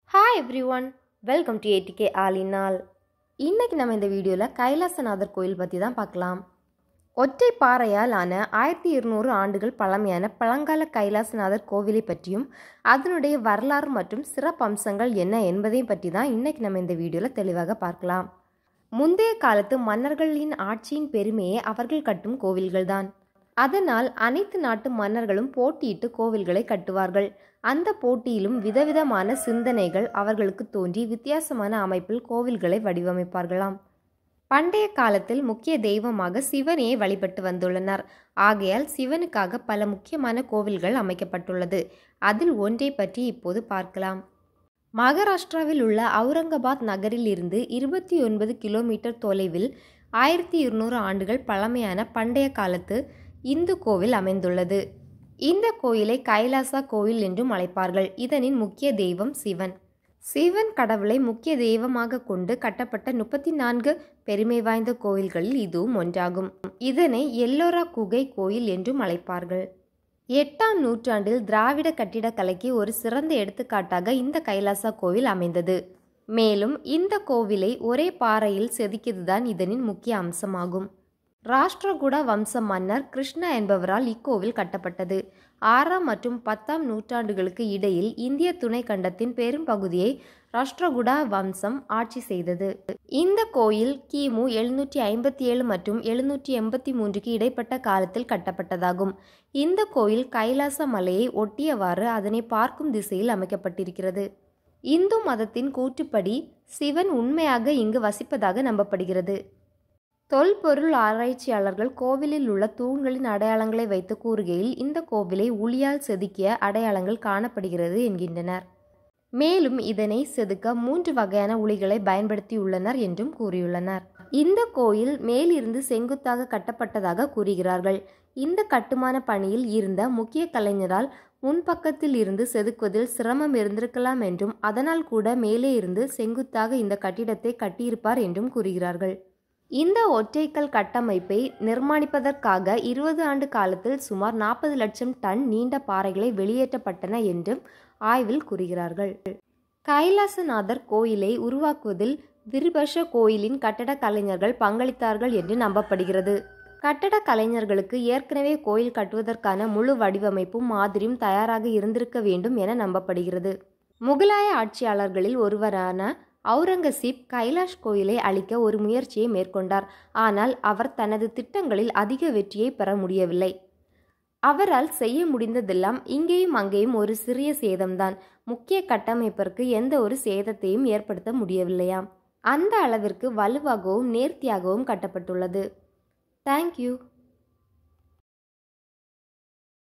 hi everyone welcome to ATK ஆலினால் இன்னைக்கு நம்ம இந்த வீடியோவில் கைலாசநாதர் கோயில் பற்றி தான் பார்க்கலாம் ஒற்றை பாறையால் ஆன ஆயிரத்தி இருநூறு ஆண்டுகள் பழமையான பழங்கால கைலாசநாதர் கோவிலை பற்றியும் அதனுடைய வரலாறு மற்றும் சிறப்பம்சங்கள் என்ன என்பதையும் பற்றி தான் இன்னைக்கு நம்ம இந்த வீடியோவில் தெளிவாக பார்க்கலாம் முந்தைய காலத்து மன்னர்களின் ஆட்சியின் பெருமையே அவர்கள் கட்டும் கோவில்கள்தான் அதனால் அனைத்து நாட்டு மன்னர்களும் போட்டியிட்டு கோவில்களை கட்டுவார்கள் அந்த போட்டியிலும் விதவிதமான சிந்தனைகள் அவர்களுக்கு தோன்றி வித்தியாசமான அமைப்பில் கோவில்களை வடிவமைப்பார்களாம் பண்டைய காலத்தில் முக்கிய தெய்வமாக சிவனையே வழிபட்டு வந்துள்ளனர் ஆகையால் சிவனுக்காக பல முக்கியமான கோவில்கள் அமைக்கப்பட்டுள்ளது அதில் ஒன்றை பற்றி இப்போது பார்க்கலாம் மகாராஷ்டிராவில் உள்ள அவுரங்காபாத் நகரில் இருந்து இருபத்தி ஒன்பது கிலோமீட்டர் தொலைவில் ஆயிரத்தி இருநூறு ஆண்டுகள் பழமையான பண்டைய காலத்து இந்து கோவில் அமைந்துள்ளது இந்த கோயிலை கைலாசா கோயில் என்றும் அழைப்பார்கள் இதனின் முக்கிய தெய்வம் சிவன் சிவன் கடவுளை முக்கிய தெய்வமாக கொண்டு கட்டப்பட்ட முப்பத்தி நான்கு பெருமை வாய்ந்த கோயில்களில் இதுவும் ஒன்றாகும் இதனை எல்லோரா குகை கோயில் என்றும் அழைப்பார்கள் எட்டாம் நூற்றாண்டில் திராவிட கட்டிடக்கலைக்கு ஒரு சிறந்த எடுத்துக்காட்டாக இந்த கைலாசா கோவில் அமைந்தது மேலும் இந்த கோவிலை ஒரே பாறையில் செதுக்கியதுதான் இதனின் முக்கிய அம்சமாகும் ராஷ்டிரகூட வம்ச மன்னர் கிருஷ்ணா என்பவரால் இக்கோவில் கட்டப்பட்டது ஆறாம் மற்றும் பத்தாம் நூற்றாண்டுகளுக்கு இடையில் இந்திய துணை கண்டத்தின் பெரும் பகுதியை ராஷ்டிரகூடா வம்சம் ஆட்சி செய்தது இந்த கோயில் கிமு எழுநூற்றி ஐம்பத்தி ஏழு மற்றும் எழுநூற்றி எண்பத்தி மூன்றுக்கு இடைப்பட்ட காலத்தில் கட்டப்பட்டதாகும் இந்த கோயில் கைலாச மலையை ஒட்டியவாறு அதனை பார்க்கும் திசையில் அமைக்கப்பட்டிருக்கிறது இந்து மதத்தின் கூற்றுப்படி சிவன் உண்மையாக இங்கு வசிப்பதாக நம்பப்படுகிறது தொல்பொருள் ஆராய்ச்சியாளர்கள் கோவிலில் உள்ள தூண்களின் அடையாளங்களை வைத்து கூறுகையில் இந்த கோவிலை உளியால் செதுக்கிய அடையாளங்கள் காணப்படுகிறது என்கின்றனர் மேலும் இதனை செதுக்க மூன்று வகையான உளிகளை பயன்படுத்தியுள்ளனர் என்றும் கூறியுள்ளனர் இந்த கோயில் மேலிருந்து செங்குத்தாக கட்டப்பட்டதாக கூறுகிறார்கள் இந்த கட்டுமான பணியில் இருந்த முக்கிய கலைஞரால் முன்பக்கத்தில் இருந்து செதுக்குவதில் சிரமம் இருந்திருக்கலாம் என்றும் அதனால் கூட மேலே இருந்து செங்குத்தாக இந்த கட்டிடத்தை கட்டியிருப்பார் என்றும் கூறுகிறார்கள் இந்த ஒற்றைக்கல் கட்டமைப்பை நிர்மாணிப்பதற்காக இருபது ஆண்டு காலத்தில் சுமார் நாற்பது லட்சம் டன் நீண்ட பாறைகளை வெளியேற்றப்பட்டன என்றும் ஆய்வில் கூறுகிறார்கள் கைலாசநாதர் கோயிலை உருவாக்குவதில் விருபஷ கோயிலின் கட்டடக் கலைஞர்கள் பங்களித்தார்கள் என்று நம்பப்படுகிறது கட்டடக் கலைஞர்களுக்கு ஏற்கனவே கோயில் கட்டுவதற்கான முழு வடிவமைப்பும் மாதிரியும் தயாராக இருந்திருக்க வேண்டும் என நம்பப்படுகிறது முகலாய ஆட்சியாளர்களில் ஒருவரான அவுரங்கசீப் கைலாஷ் கோயிலை அழிக்க ஒரு முயற்சியை மேற்கொண்டார் ஆனால் அவர் தனது திட்டங்களில் அதிக வெற்றியை பெற முடியவில்லை அவரால் செய்ய முடிந்ததெல்லாம் இங்கேயும் அங்கேயும் ஒரு சிறிய சேதம்தான் முக்கிய கட்டமைப்பிற்கு எந்த ஒரு சேதத்தையும் ஏற்படுத்த முடியவில்லையாம் அந்த அளவிற்கு வலுவாகவும் நேர்த்தியாகவும் கட்டப்பட்டுள்ளது தேங்க்யூ